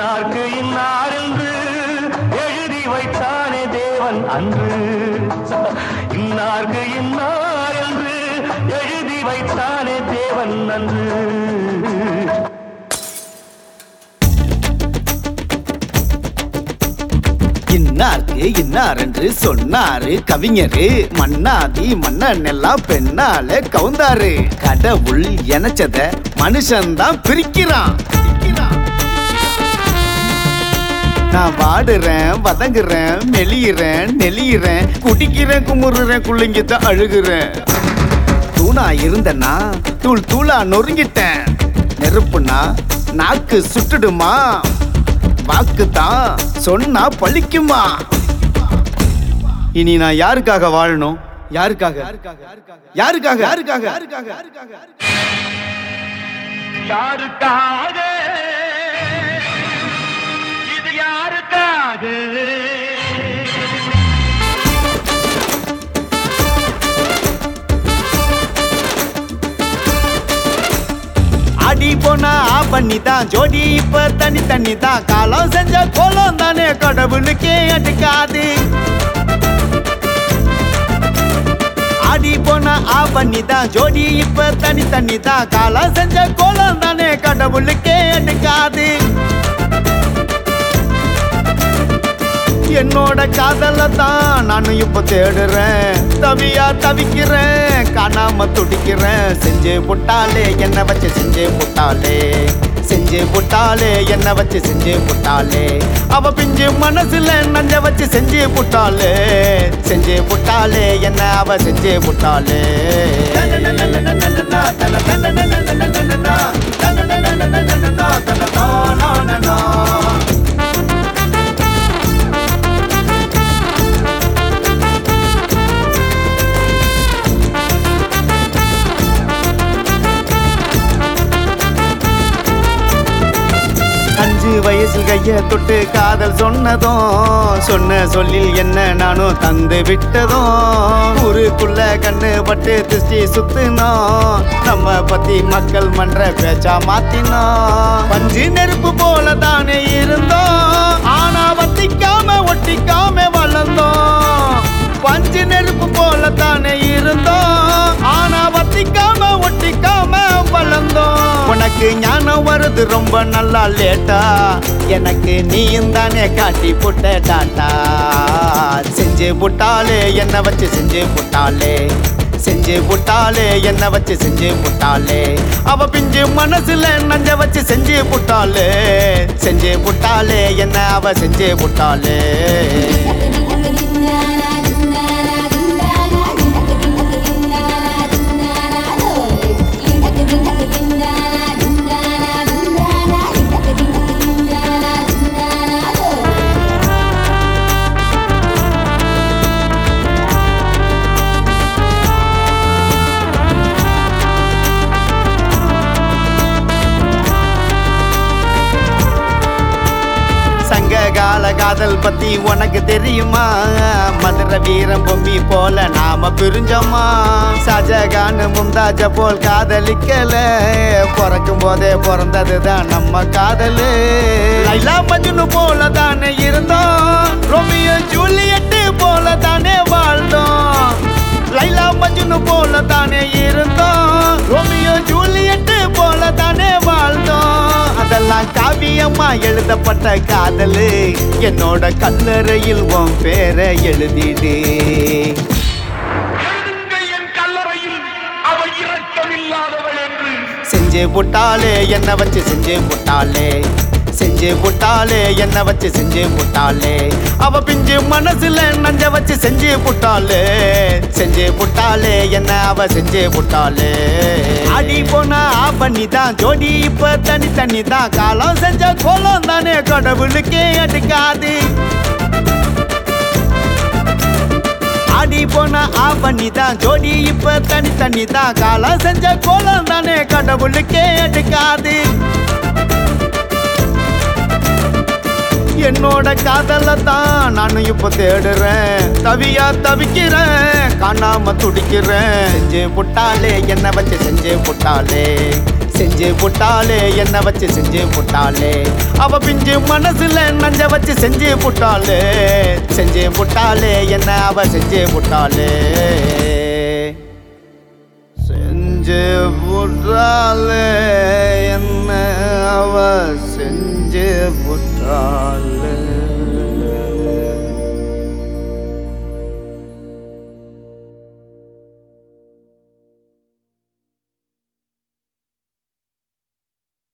இன்னார்க்கு இன்னார் என்று எழுதி வைத்தானே தேவன் அன்று இன்னார்க்கு இன்னார் என்று எழுதி வைத்தானே தேவன் அன்று இன்னார்க்கு இன்னார் என்று சொன்னாரு கவிஞரு மன்னாதி மன்னன் எல்லாம் பெண்ணால கவுந்தாரு கடவுள் எனச்சத மனுஷன்தான் பிரிக்கிறான் பிரிக்கிறான். நான் வாடுறேன் வதங்குறேன் மெலியிறேன் நெளியிறேன் குடிக்கிறேன் குமுறுறேன் குள்ளிங்கிட்ட அழுகுறேன் தூணா இருந்தனா தூள் தூளா நொறுங்கிட்டேன் நெருப்புனா நாக்கு சுட்டுடுமா வாக்கு தான் சொன்னா பழிக்குமா இனி நான் யாருக்காக வாழணும் யாருக்காக யாருக்காக யாருக்காக யாருக்காக யாருக்காக இது யாருக்காக அடி போனா ஆ பண்ணி தான் ஜோடி இப்ப தனி தண்ணி தான் காலம் செஞ்ச கோலம் தானே கடவுளுக்கே அடிக்காது ஆடி போனா ஆ பண்ணி தான் ஜோடி இப்ப தனி தண்ணி தான் காலம் செஞ்ச கோலம் தானே கடவுளுக்கே எடுக்காது என்னோட காதல தான் நானும் இப்ப தேடுறேன் தவியா தவிக்கிறேன் காணாம துடிக்கிறேன் செஞ்சு புட்டாலே என்ன வச்சு செஞ்சு புட்டாலே செஞ்சு புட்டாலே என்ன வச்சு செஞ்சு புட்டாலே அவ பிஞ்சு மனசுல நஞ்ச வச்சு செஞ்சு புட்டாலே செஞ்சு புட்டாலே என்ன அவ செஞ்சு புட்டாலே அஞ்சு வயசில் கைய தொட்டு காதல் சொன்னதும் சொன்ன சொல்லில் என்ன நானும் தந்து விட்டதும் ஊருக்குள்ள கண்ணு பட்டு திருஷ்டி சுத்தினோம் நம்ம பத்தி மக்கள் மன்ற பேச்சா மாத்தினோம் பஞ்சு நெருப்பு போல தானே இருந்தோம் ஆனா வத்திக்காம ஒட்டிக்காம வளர்ந்தோம் பஞ்சு நெருப்பு போல தானே இருந்தோம் ஆனா வத்திக்காம ஒட்டிக்காம வளர்ந்தோம் உனக்கு ஞானம் வருது ரொம்ப நல்லா லேட்டா எனக்கு நீயும் தானே காட்டி புட்ட டாட்டா செஞ்சு புட்டாலே என்ன வச்சு செஞ்சு புட்டாலே செஞ்சு புட்டாலே என்ன வச்சு செஞ்சு புட்டாலே அவ பிஞ்சு மனசுல நஞ்ச வச்சு செஞ்சு புட்டாலே செஞ்சு புட்டாலே என்ன அவ செஞ்சு புட்டாலே சங்க கால காதல் பத்தி உனக்கு தெரியுமா மதுர வீரம் பொம்மி போல நாம பிரிஞ்சோமா ஷாஜகான் மும்தாஜ போல் காதலிக்கல பிறக்கும் போதே பிறந்ததுதான் நம்ம காதலு லைலா மஜ்னு போல தானே இருந்தோம் ரோமியோ ஜூலியட் போல தானே வாழ்ந்தோம் லைலா மஜ்னு போல தானே இருந்தோம் ரோமியோ ஜூலியட் போல தானே வாழ்ந்தோம் அதெல்லாம் காவியமா எழுதப்பட்ட காதலு என்னோட கல்லறையில் உன் பேரை எழுதிடு எழுதுங்கள் என் கல்லறையில் அவள் இரக்கமில்லாதவள் என்று செஞ்சு புட்டாலே என்ன வச்சு செஞ்சு புட்டாலே செஞ்சு புட்டாலே என்ன வச்சு செஞ்சு புட்டாலே அவ பிஞ்சு மனசுல நஞ்ச வச்சு செஞ்சு புட்டாலே செஞ்சு புட்டாலே என்ன அவ செஞ்சு புட்டாலே அடி போனா ஆ பண்ணி தான் ஜோடி இப்ப தனி தனி தான் காலம் செஞ்ச கோலம் தானே கடவுளுக்கே எடுக்காது ஆடி போன ஆ பண்ணி தான் ஜோடி இப்ப தனி தனி தான் காலம் செஞ்ச கோலம் தானே கடவுளுக்கே எடுக்காது என்னோட காதல தான் நானும் இப்ப தேடுறேன் தவியா தவிக்கிறேன் காணாம துடிக்கிறேன் செஞ்சு புட்டாலே என்ன வச்சு செஞ்சு புட்டாலே செஞ்சு புட்டாளே என்ன வச்சு செஞ்சு புட்டாளே அவ பிஞ்சு மனசுல நஞ்ச வச்சு செஞ்சு புட்டாளே செஞ்சு புட்டாளே என்ன அவ செஞ்சு புட்டாளே செஞ்சு புட்டாளே